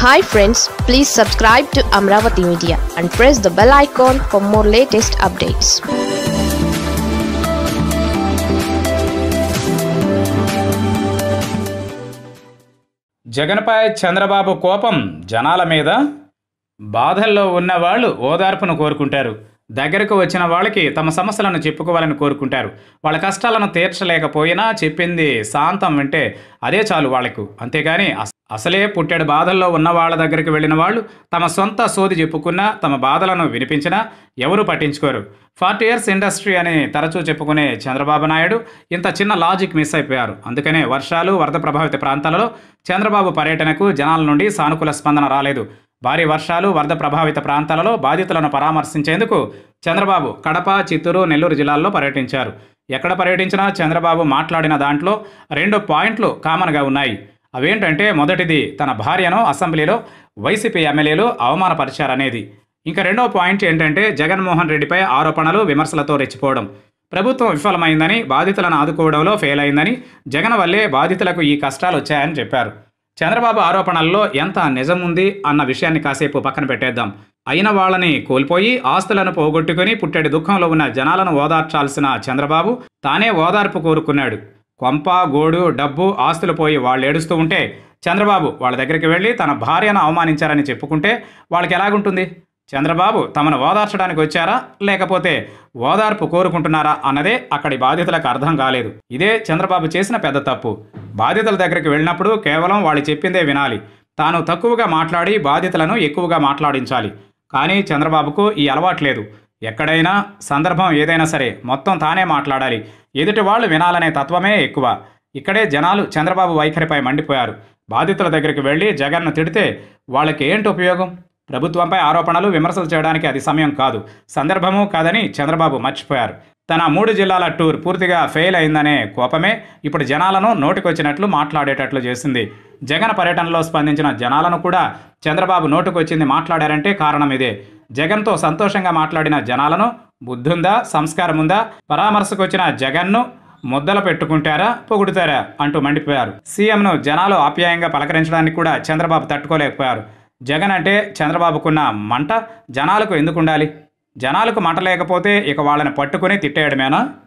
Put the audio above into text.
hi friends please subscribe to Amaravati media and press the bell icon for more latest updates జగన్పై చంద్రబాబు కోపం జనాల మీద బాధల్లో ఉన్న వాళ్ళు ఓదార్పును కోరుకుంటారు దగ్గరకు వచ్చిన వాళ్ళకి తమ సమస్యలను చెప్పుకోవాలని కోరుకుంటారు వాళ్ళ కష్టాలను తీర్చలేకపోయినా చెప్పింది శాంతం వింటే అదే చాలు వాళ్లకు అంతేగాని అస- అసలే పుట్టెడు బాధల్లో ఉన్న వాళ్ళ దగ్గరికి వెళ్ళిన వాళ్ళు తమ సొంత సోది చెప్పుకున్నా తమ బాధలను వినిపించినా ఎవరూ పట్టించుకోరు ఫార్టీ ఇయర్స్ ఇండస్ట్రీ అని తరచూ చెప్పుకునే చంద్రబాబు నాయుడు ఇంత చిన్న లాజిక్ మిస్ అయిపోయారు అందుకనే వర్షాలు వరద ప్రభావిత ప్రాంతాలలో చంద్రబాబు పర్యటనకు జనాల నుండి సానుకూల స్పందన రాలేదు భారీ వర్షాలు వరద ప్రభావిత ప్రాంతాలలో బాధితులను పరామర్శించేందుకు చంద్రబాబు కడప చిత్తూరు నెల్లూరు జిల్లాల్లో పర్యటించారు ఎక్కడ పర్యటించినా చంద్రబాబు మాట్లాడిన దాంట్లో రెండు పాయింట్లు కామన్గా ఉన్నాయి అవేంటంటే మొదటిది తన భార్యను అసెంబ్లీలో వైసీపీ ఎమ్మెల్యేలు అవమానపరిచారనేది ఇంకా రెండో పాయింట్ ఏంటంటే జగన్మోహన్ రెడ్డిపై ఆరోపణలు విమర్శలతో రెచ్చిపోవడం ప్రభుత్వం విఫలమైందని బాధితులను ఆదుకోవడంలో ఫెయిల్ అయిందని జగన్ వల్లే బాధితులకు ఈ కష్టాలు వచ్చాయని చెప్పారు చంద్రబాబు ఆరోపణల్లో ఎంత నిజం ఉంది అన్న విషయాన్ని కాసేపు పక్కన పెట్టేద్దాం అయిన వాళ్ళని కోల్పోయి ఆస్తులను పోగొట్టుకుని పుట్టెడు దుఃఖంలో ఉన్న జనాలను ఓదార్చాల్సిన చంద్రబాబు తానే ఓదార్పు కోరుకున్నాడు కొంప గోడు డబ్బు ఆస్తులు పోయి వాళ్ళు ఏడుస్తూ ఉంటే చంద్రబాబు వాళ్ళ దగ్గరికి వెళ్ళి తన భార్యను అవమానించారని చెప్పుకుంటే వాళ్ళకి ఎలాగుంటుంది చంద్రబాబు తమను ఓదార్చడానికి వచ్చారా లేకపోతే ఓదార్పు కోరుకుంటున్నారా అన్నదే అక్కడి బాధితులకు అర్థం కాలేదు ఇదే చంద్రబాబు చేసిన పెద్ద తప్పు బాధితుల దగ్గరికి వెళ్ళినప్పుడు కేవలం వాళ్ళు చెప్పిందే వినాలి తాను తక్కువగా మాట్లాడి బాధితులను ఎక్కువగా మాట్లాడించాలి కానీ చంద్రబాబుకు ఈ అలవాటు లేదు ఎక్కడైనా సందర్భం ఏదైనా సరే మొత్తం తానే మాట్లాడాలి ఎదుటి వాళ్ళు వినాలనే తత్వమే ఎక్కువ ఇక్కడే జనాలు చంద్రబాబు వైఖరిపై మండిపోయారు బాధితుల దగ్గరికి వెళ్ళి జగన్ను తిడితే వాళ్ళకి ఏంటి ఉపయోగం ప్రభుత్వంపై ఆరోపణలు విమర్శలు చేయడానికి అది సమయం కాదు సందర్భము కాదని చంద్రబాబు మర్చిపోయారు తన మూడు జిల్లాల టూర్ పూర్తిగా ఫెయిల్ అయిందనే కోపమే ఇప్పుడు జనాలను నోటికొచ్చినట్లు మాట్లాడేటట్లు చేసింది జగన్ పర్యటనలో స్పందించిన జనాలను కూడా చంద్రబాబు నోటుకొచ్చింది మాట్లాడారంటే కారణం ఇదే జగన్తో సంతోషంగా మాట్లాడిన జనాలను బుద్ధుందా సంస్కారం ఉందా పరామర్శకు వచ్చిన జగన్ను ముద్దలు పెట్టుకుంటారా పొగుడుతారా అంటూ మండిపోయారు సీఎంను జనాలు ఆప్యాయంగా పలకరించడానికి కూడా చంద్రబాబు తట్టుకోలేకపోయారు జగన్ అంటే చంద్రబాబుకున్న మంట జనాలకు ఎందుకు ఉండాలి జనాలకు మంట లేకపోతే ఇక వాళ్ళని పట్టుకుని తిట్టేయడమేనా